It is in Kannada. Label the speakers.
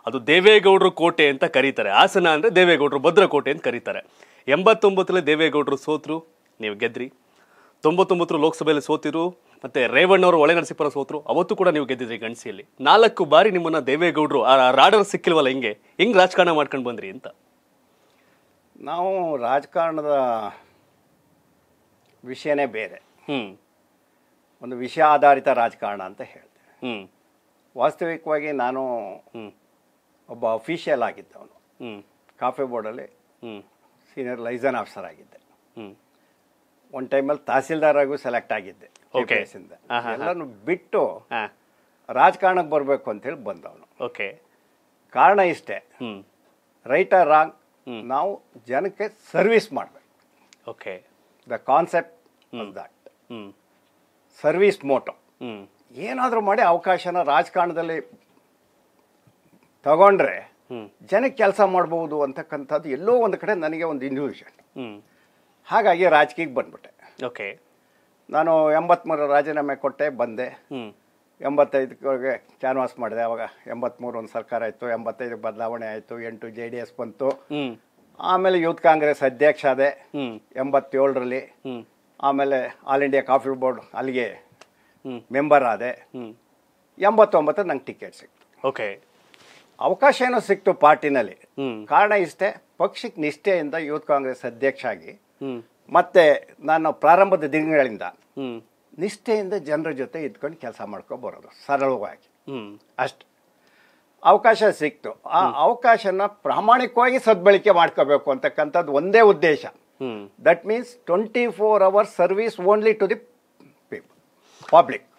Speaker 1: ಅದು ದೇವೇಗೌಡರು ಕೋಟೆ ಅಂತ ಕರೀತಾರೆ ಹಾಸನ ಅಂದ್ರೆ ದೇವೇಗೌಡರು ಭದ್ರಕೋಟೆ ಅಂತ ಕರೀತಾರೆ ಎಂಬತ್ತೊಂಬತ್ತರಲ್ಲಿ ದೇವೇಗೌಡರು ಸೋತ್ರು ನೀವು ಗೆದ್ರಿ ತೊಂಬತ್ತೊಂಬತ್ತು ಲೋಕಸಭೆಯಲ್ಲಿ ಸೋತಿರು ಮತ್ತೆ ರೇವಣ್ಣವರು ಒಳೆ ನರಸೀಪುರ ಸೋತ್ರು ಅವತ್ತು ಕೂಡ ನೀವು ಗೆದ್ದಿದ್ರಿ ಗಣಸಿಯಲ್ಲಿ ನಾಲ್ಕು ಬಾರಿ ನಿಮ್ಮನ್ನ ದೇವೇಗೌಡರು ಆ ರಾಡರ್ ಸಿಕ್ಕಿಲ್ವಲ್ಲ ಹಿಂಗೆ ಹಿಂಗ್ ರಾಜಕಾರಣ ಮಾಡ್ಕೊಂಡು ಬಂದ್ರಿ ಅಂತ
Speaker 2: ನಾವು ರಾಜಕಾರಣದ ವಿಷಯನೇ ಬೇರೆ
Speaker 1: ಹ್ಮ್
Speaker 2: ಒಂದು ವಿಷಯ ಆಧಾರಿತ ರಾಜಕಾರಣ ಅಂತ ಹೇಳ್ತೇನೆ
Speaker 1: ಹ್ಮ್
Speaker 2: ವಾಸ್ತವಿಕವಾಗಿ ನಾನು
Speaker 1: ಹ್ಮ್
Speaker 2: ಒಬ್ಬ ಅಫಿಷಿಯಲ್ ಆಗಿದ್ದವನು
Speaker 1: ಹ್ಮ್
Speaker 2: ಕಾಫಿ ಬೋರ್ಡಲ್ಲಿ
Speaker 1: ಹ್ಮ್
Speaker 2: ಸೀನಿಯರ್ ಲೈಸನ್ ಆಫೀಸರ್ ಆಗಿದ್ದೆ
Speaker 1: ಹ್ಮ್
Speaker 2: ಒಂದು ಟೈಮಲ್ಲಿ ತಹಸೀಲ್ದಾರ್ ಆಗೂ ಸೆಲೆಕ್ಟ್ ಆಗಿದ್ದೆ
Speaker 1: Okay.
Speaker 2: GPS ಇಂದ
Speaker 1: ಹಾ, ಹಾ, ಹಾ.
Speaker 2: ಎಲ್ಲನೂ ಬಿಟ್ಟು
Speaker 1: ಹಾ
Speaker 2: ರಾಜಕಾರಣಕ್ಕೆ ಬರಬೇಕು ಅಂತೇಳಿ ಬಂದವನು
Speaker 1: ಓಕೆ
Speaker 2: ಕಾರಣ ಇಷ್ಟೇ
Speaker 1: ಹ್ಮ್
Speaker 2: ರೈಟ್ ಆರ್ ರಾಂಗ್ ನಾವು ಜನಕ್ಕೆ ಸರ್ವಿಸ್ ಮಾಡಬೇಕು
Speaker 1: okay
Speaker 2: the concept that
Speaker 1: hmm
Speaker 2: service motto
Speaker 1: hmm
Speaker 2: ಏನಾದರೂ ಮಾಡಿ ಅವಕಾಶನ ರಾಜಕಾರಣದಲ್ಲಿ ತಗೊಂಡ್ರೆ
Speaker 1: ಹ್ಮ್
Speaker 2: ಜನಕ್ಕೆ ಕೆಲಸ ಮಾಡ್ಬೋದು ಅಂತಕ್ಕಂಥದ್ದು ಎಲ್ಲೋ ಒಂದು ಕಡೆ ನನಗೆ ಒಂದು ಇಂಡಿವಿಜುವಲ್
Speaker 1: ಹ್ಮ್
Speaker 2: ಹಾಗಾಗಿ ರಾಜಕೀಯಕ್ಕೆ ಬಂದ್ಬಿಟ್ಟೆ
Speaker 1: ಓಕೆ
Speaker 2: ನಾನು ಎಂಬತ್ತ್ಮೂರು ರಾಜೀನಾಮೆ ಕೊಟ್ಟೆ ಬಂದೆ
Speaker 1: ಹ್ಮ್
Speaker 2: ಎಂಬತ್ತೈದಕ್ಕೆ ಕ್ಯಾನ್ವಾಸ್ ಮಾಡಿದೆ ಅವಾಗ ಎಂಬತ್ತ್ಮೂರು ಒಂದು ಸರ್ಕಾರ ಆಯಿತು ಎಂಬತ್ತೈದು ಬದಲಾವಣೆ ಆಯಿತು ಎಂಟು ಜೆ ಡಿ ಎಸ್ ಬಂತು
Speaker 1: ಹ್ಮ್
Speaker 2: ಆಮೇಲೆ ಯೂತ್ ಕಾಂಗ್ರೆಸ್ ಅಧ್ಯಕ್ಷ ಆದೆ
Speaker 1: ಹ್ಮ್
Speaker 2: ಎಂಬತ್ತೇಳರಲ್ಲಿ
Speaker 1: ಹ್ಮ್
Speaker 2: ಆಮೇಲೆ ಆಲ್ ಇಂಡಿಯಾ ಕಾಫಿ ಬೋರ್ಡ್ ಅಲ್ಲಿಗೆ
Speaker 1: ಹ್ಮ್
Speaker 2: ಮೆಂಬರ್ ಆದೆ
Speaker 1: ಹ್ಮ್
Speaker 2: ಎಂಬತ್ತೊಂಬತ್ತು ನಂಗೆ ಟಿಕೆಟ್ ಸಿಕ್ತು
Speaker 1: ಓಕೆ
Speaker 2: ಅವಕಾಶ ಏನೋ ಸಿಕ್ತು ಪಾರ್ಟಿನಲ್ಲಿ
Speaker 1: ಹ್ಮ್
Speaker 2: ಕಾರಣ ಇಷ್ಟೇ ಪಕ್ಷಕ್ಕೆ ನಿಷ್ಠೆಯಿಂದ ಯೂತ್ ಕಾಂಗ್ರೆಸ್ ಅಧ್ಯಕ್ಷ ಆಗಿ
Speaker 1: ಹ್ಮ್
Speaker 2: ಮತ್ತೆ ನಾನು ಪ್ರಾರಂಭದ ದಿನಗಳಿಂದ
Speaker 1: ಹ್ಮ್
Speaker 2: ನಿಷ್ಠೆಯಿಂದ ಜನರ ಜೊತೆ ಇದ್ಕೊಂಡು ಕೆಲಸ ಮಾಡ್ಕೊ ಬರೋದು ಸರಳವಾಗಿ
Speaker 1: ಹ್ಮ್
Speaker 2: ಅಷ್ಟು ಅವಕಾಶ ಸಿಕ್ತು ಆ ಅವಕಾಶನ ಪ್ರಾಮಾಣಿಕವಾಗಿ ಸದ್ಬಳಕೆ ಮಾಡ್ಕೋಬೇಕು ಅಂತಕ್ಕಂಥದ್ದು ಒಂದೇ ಉದ್ದೇಶ
Speaker 1: hmm
Speaker 2: that means twenty four hours service only to the people public